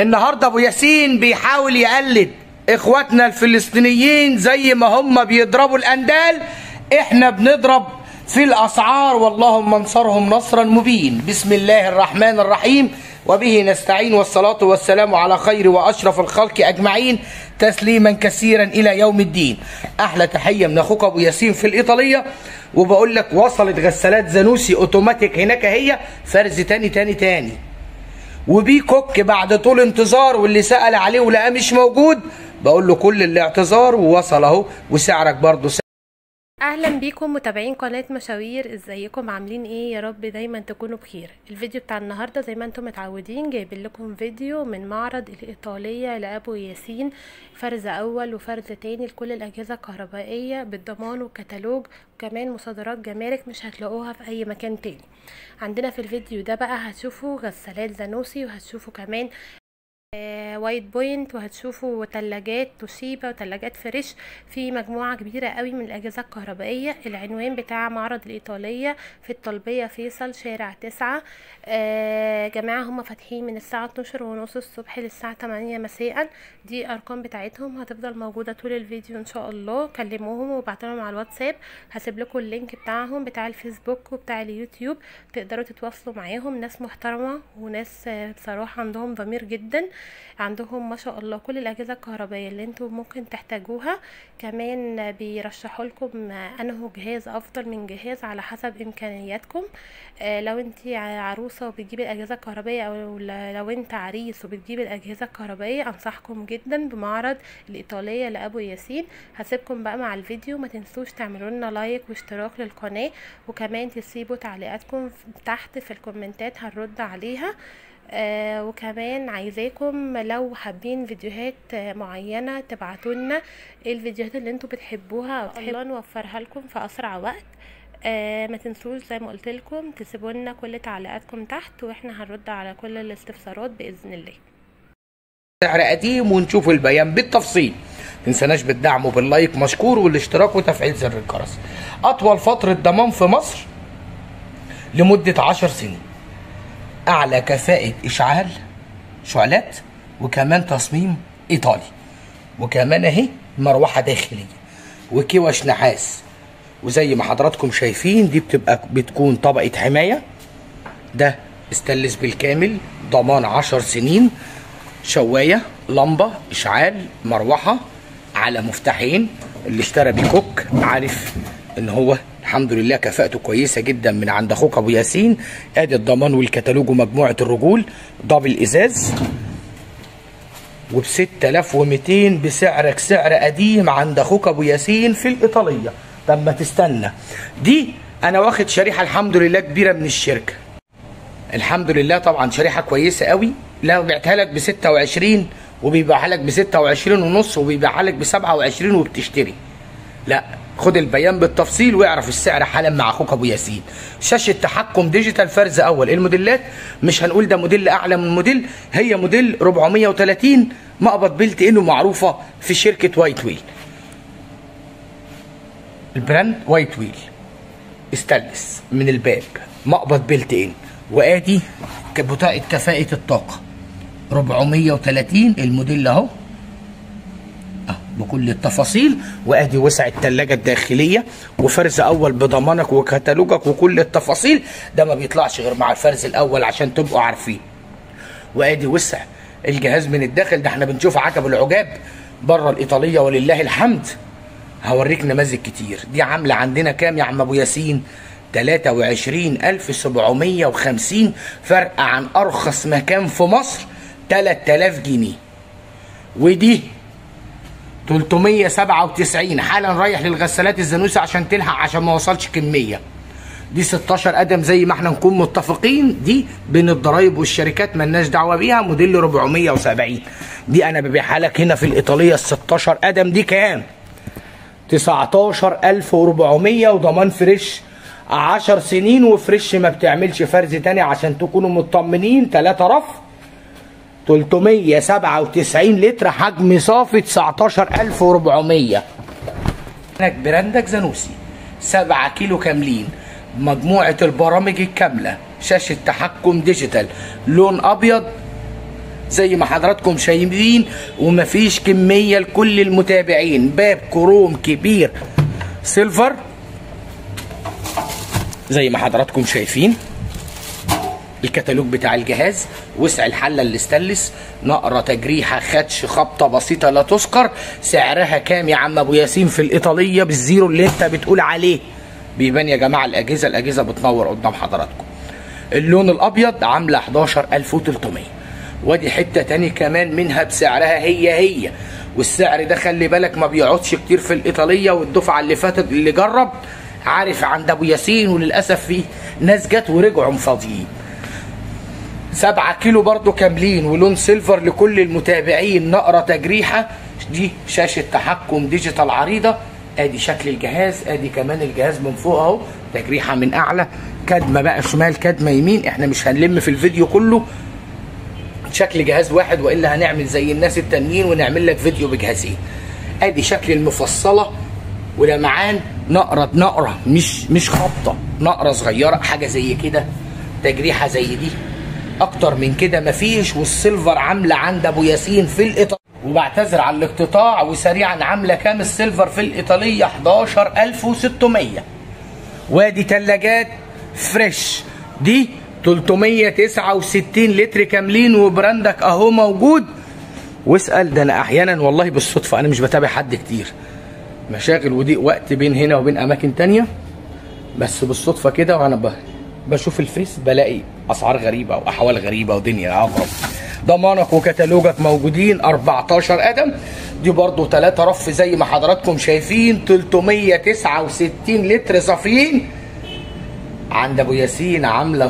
النهارده ابو ياسين بيحاول يقلد اخواتنا الفلسطينيين زي ما هم بيضربوا الاندال احنا بنضرب في الاسعار واللهم انصرهم نصرا مبين بسم الله الرحمن الرحيم وبه نستعين والصلاة والسلام على خير وأشرف الخلق أجمعين تسليما كثيرا إلى يوم الدين أحلى تحية من أخوك أبو ياسين في الإيطالية وبقول لك وصلت غسالات زانوسي أوتوماتيك هناك هي فرز تاني تاني تاني وبي كوك بعد طول انتظار واللي سأل عليه ولقاه مش موجود بقول له كل الاعتذار ووصل اهو وسعرك برضه اهلا بيكم متابعين قناه مشاوير ازيكم عاملين ايه يا رب دايما تكونوا بخير الفيديو بتاع النهارده زي ما انتم متعودين جايبين لكم فيديو من معرض الايطاليه لابو ياسين فرز اول وفرز تاني لكل الاجهزه الكهربائيه بالضمان والكتالوج وكمان مصادرات جمارك مش هتلاقوها في اي مكان تاني عندنا في الفيديو ده بقى هتشوفوا غسالات زانوسي وهتشوفوا كمان آه، وايت بوينت وهتشوفوا تلاجات توشيبا وتلاجات فريش في مجموعة كبيرة قوي من الأجهزة الكهربائية العنوان بتاع معرض الإيطالية في الطلبية فيصل شارع تسعة آه جماعة هم فاتحين من الساعة 12 ونص الصبح للساعة 8 مساء دي أرقام بتاعتهم هتفضل موجودة طول الفيديو إن شاء الله كلموهم وبعتلهم على الواتساب هسيب لكم اللينك بتاعهم بتاع الفيسبوك وبتاع اليوتيوب تقدروا تتواصلوا معاهم ناس محترمة وناس آه، بصراحة عندهم ضمير جدا عندهم ما شاء الله كل الاجهزه الكهربائيه اللي انتوا ممكن تحتاجوها كمان بيرشحوا لكم انه جهاز افضل من جهاز على حسب امكانياتكم آه، لو انت عروسه وبتجيبي الاجهزه الكهربائيه او لو انت عريس وبتجيب الاجهزه الكهربائيه انصحكم جدا بمعرض الايطاليه لابو ياسين هسيبكم بقى مع الفيديو ما تنسوش تعملوا لنا لايك واشتراك للقناه وكمان تسيبوا تعليقاتكم تحت في الكومنتات هنرد عليها آه وكمان عايزاكم لو حابين فيديوهات آه، معينة تبعتولنا ايه الفيديوهات اللي انتوا بتحبوها او تحبوا نوفرها لكم في اسرع وقت آه ما تنسوش زي ما قلت لكم تسيبوا لنا كل تعليقاتكم تحت واحنا هنرد على كل الاستفسارات باذن الله سعر قديم ونشوف البيان بالتفصيل تنسناش بالدعم وباللايك مشكور والاشتراك وتفعيل زر الجرس اطول فترة ضمان في مصر لمدة عشر سنين اعلى كفاءة اشعال شعلات وكمان تصميم ايطالي وكمان اهي مروحة داخلية وكوش نحاس وزي ما حضراتكم شايفين دي بتبقى بتكون طبقة حماية ده استلس بالكامل ضمان عشر سنين شواية لمبة اشعال مروحة على مفتاحين اللي اشترى بيه كوك عارف ان هو الحمد لله كفاءته كويسه جدا من عند اخوك ابو ياسين ادي الضمان والكتالوج ومجموعه الرجول دبل ازاز وب 6200 بسعرك سعر قديم عند اخوك ابو ياسين في الايطاليه طب ما تستنى دي انا واخد شريحه الحمد لله كبيره من الشركه الحمد لله طبعا شريحه كويسه قوي لو بعتها لك ب 26 وبيبيعها لك ب 26 ونص وبيبيعها لك ب 27 وبتشتري لا خد البيان بالتفصيل واعرف السعر حالا مع اخوك ابو ياسين شاشه تحكم ديجيتال فرز اول الموديلات مش هنقول ده موديل اعلى من موديل هي موديل 430 مقبض بيلت انه معروفه في شركه وايت ويل البراند وايت ويل استلس من الباب مقبض بيلت ان وادي بطاقه كفاءه الطاقه 430 الموديل اهو أهو بكل التفاصيل وادي وسع الثلاجه الداخليه وفرز اول بضمانك وكتالوجك وكل التفاصيل ده ما بيطلعش غير مع الفرز الاول عشان تبقوا عارفين وادي وسع الجهاز من الداخل ده احنا بنشوف عجب العجاب بره الايطاليه ولله الحمد هوريك نماذج كتير دي عامله عندنا كام يا عم ابو ياسين 23750 فرق عن ارخص مكان في مصر 3000 جنيه ودي 397 حالا رايح للغسالات الزانوسي عشان تلحق عشان ما وصلش كميه دي 16 قدم زي ما احنا نكون متفقين دي بين الضرايب والشركات ملناش دعوه بيها موديل 470 دي انا ببيعها لك هنا في الايطاليه ال 16 قدم دي كام 19400 وضمان فريش 10 سنين وفريش ما بتعملش فرز تاني عشان تكونوا مطمنين 3 رف 397 لتر حجم صافي 19400 هناك براندك زانوسي 7 كيلو كاملين مجموعة البرامج الكاملة شاشة تحكم ديجيتال لون أبيض زي ما حضراتكم شايفين ومفيش كميه لكل المتابعين باب كروم كبير سيلفر زي ما حضراتكم شايفين الكتالوج بتاع الجهاز وسع الحله الاستانلس نقره تجريحه خدش خبطه بسيطه لا تذكر سعرها كام يا عم ابو ياسين في الايطاليه بالزيرو اللي انت بتقول عليه بيبان يا جماعه الاجهزه الاجهزه بتنور قدام حضراتكم اللون الابيض عامله 11300 وادي حته تاني كمان منها بسعرها هي هي والسعر ده خلي بالك ما بيقعدش كتير في الايطاليه والدفعه اللي فاتت اللي جرب عارف عند ابو ياسين وللاسف في ناس جت ورجعوا فاضيين 7 كيلو برضو كاملين ولون سيلفر لكل المتابعين نقرة تجريحة دي شاشة تحكم ديجيتال عريضة ادي شكل الجهاز ادي كمان الجهاز من فوق اهو تجريحة من اعلى كدمة بقى شمال كدمة يمين احنا مش هنلم في الفيديو كله شكل جهاز واحد والا هنعمل زي الناس التانيين ونعمل لك فيديو بجهازين ادي شكل المفصلة ولمعان نقرة نقرة مش مش خبطة نقرة صغيرة حاجة زي كده تجريحة زي دي اكتر من كده مفيش والسيلفر عامله عند ابو ياسين في الايطاليه وبعتذر على الاقتطاع وسريعا عامله كام السيلفر في الايطاليه 11600 وادي ثلاجات فريش دي 369 لتر كاملين وبراندك اهو موجود واسال ده انا احيانا والله بالصدفه انا مش بتابع حد كتير مشاغل وضيق وقت بين هنا وبين اماكن تانية بس بالصدفه كده وانا ب... بشوف الفيس بلاقي اسعار غريبه واحوال غريبه ودنيا اغرب ضمانك وكتالوجك موجودين 14 قدم دي برضو 3 رف زي ما حضراتكم شايفين 369 لتر صافيين عند ابو ياسين عامله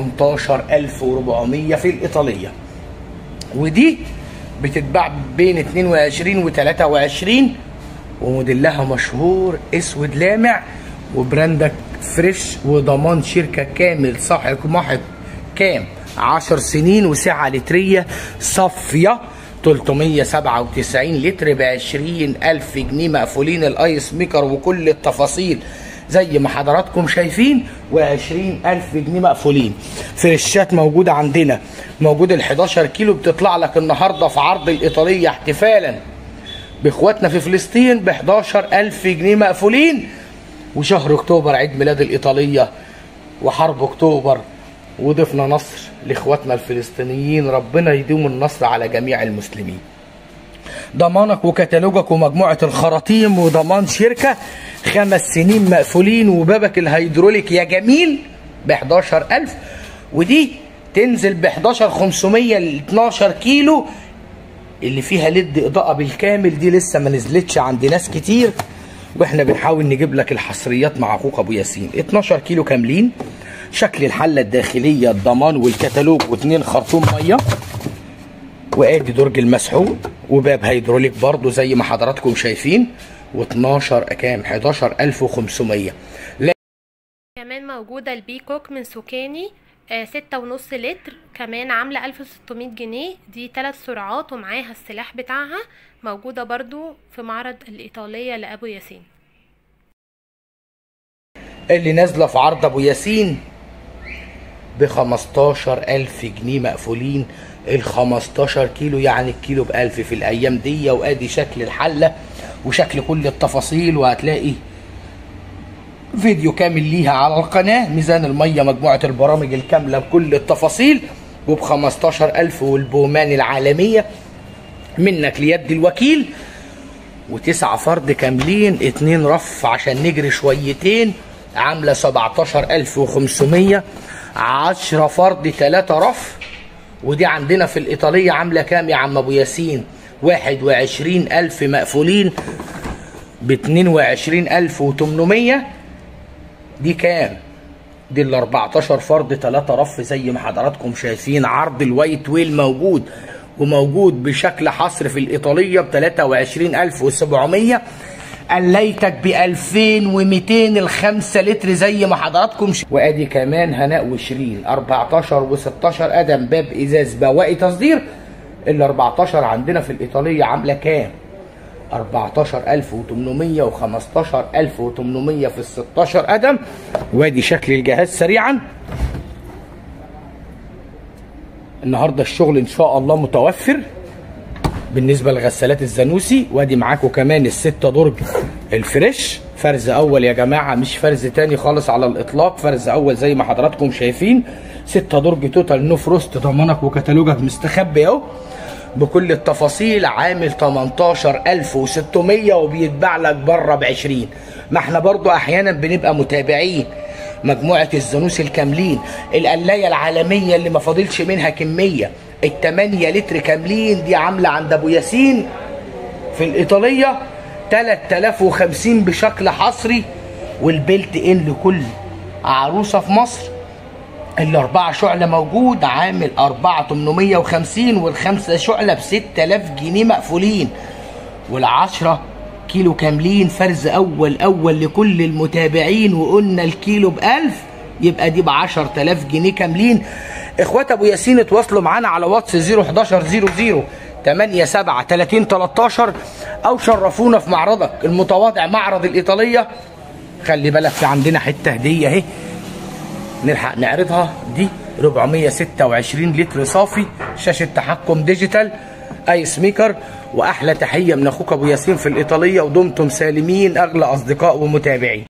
18400 في الايطاليه ودي بتتباع بين 22 و 23 وموديلها مشهور اسود لامع وبراندك فريش وضمان شركه كامل صاحب محط كام 10 سنين وسعه لتريه صافيه 397 لتر ب 20000 جنيه مقفولين الايس ميكر وكل التفاصيل زي ما حضراتكم شايفين و20000 جنيه مقفولين فريشات موجوده عندنا موجود ال 11 كيلو بتطلع لك النهارده في عرض الايطاليه احتفالا باخواتنا في فلسطين ب 11000 جنيه مقفولين وشهر اكتوبر عيد ميلاد الايطاليه وحرب اكتوبر وضفنا نصر لاخواتنا الفلسطينيين ربنا يدوم النصر على جميع المسلمين ضمانك وكتالوجك ومجموعة الخراطيم وضمان شركة خمس سنين مقفولين وبابك الهيدروليك يا جميل ب 11000 ودي تنزل ب 11500 ل 12 كيلو اللي فيها ليد اضاءة بالكامل دي لسه ما نزلتش عند ناس كتير واحنا بنحاول نجيب لك الحصريات مع اخوك ابو ياسين 12 كيلو كاملين شكل الحله الداخليه الضمان والكتالوج واثنين خرطوم ميه وادي درج المسحوق وباب هيدروليك برضو زي ما حضراتكم شايفين و12 كام 11500 لا كمان موجودة البيكوك من سوكاني آه ستة ونص لتر كمان عاملة ألف وستمية جنيه دي تلات سرعات ومعاها السلاح بتاعها موجودة برضو في معرض الإيطالية لأبو ياسين اللي نازله في عرض ابو ياسين ب 15000 جنيه مقفولين ال 15 كيلو يعني الكيلو ب 1000 في الايام دي وادي شكل الحله وشكل كل التفاصيل وهتلاقي فيديو كامل ليها على القناه ميزان الميه مجموعه البرامج الكامله بكل التفاصيل وب 15000 والبومان العالميه منك ليد الوكيل وتسعة فرد كاملين اتنين رف عشان نجري شويتين عاملة 17500 عشرة فرد تلاتة رف ودي عندنا في الإيطالية عاملة كام يا عم أبو ياسين واحد وعشرين ألف مقفولين باتنين وعشرين ألف وتمنمية دي كام دي ال 14 فرد تلاتة رف زي ما حضراتكم شايفين عرض الوايت ويل موجود وموجود بشكل حصر في الإيطالية ب 23700 قليتك ب 2200 الخمسة لتر زي ما حضراتكم ش... وادي كمان هناء وشيرين 14 و16 قدم باب ازاز بواقي تصدير ال 14 عندنا في الايطاليه عامله كام 14800 و15800 في ال 16 قدم وادي شكل الجهاز سريعا النهارده الشغل ان شاء الله متوفر بالنسبه لغسالات الزانوسي وادي معاكم كمان الستة درج الفريش فرز اول يا جماعه مش فرز تاني خالص على الاطلاق فرز اول زي ما حضراتكم شايفين ستة درج توتال نو فروست ضمانك وكتالوجك مستخبي اهو بكل التفاصيل عامل 18600 وبيتباع لك بره ب 20 ما احنا برضو احيانا بنبقى متابعين مجموعه الزانوس الكاملين القلايه العالميه اللي ما فاضلش منها كميه التمانية لتر كاملين دي عامله عند ابو ياسين في الايطاليه 3050 بشكل حصري والبلت ان لكل عروسه في مصر الأربعة شعلة موجود عامل أربعة تمنمية وخمسين والخمسة شعلة بستة آلاف جنيه مقفولين والعشرة كيلو كاملين فرز أول أول لكل المتابعين وقلنا الكيلو بألف يبقى دي بعشر تلاف جنيه كاملين إخوات أبو ياسين اتواصلوا معانا على واتس زيرو حداشر زيرو زيرو تمانية سبعة تلاتين تلاتاشر أو شرفونا في معرضك المتواضع معرض الإيطالية خلي بالك في عندنا حتة هدية أهي نلحق نعرضها دي 426 لتر صافي شاشة تحكم ديجيتال ايس ميكر واحلى تحية من اخوك ابو ياسين في الايطالية ودمتم سالمين اغلى اصدقاء ومتابعين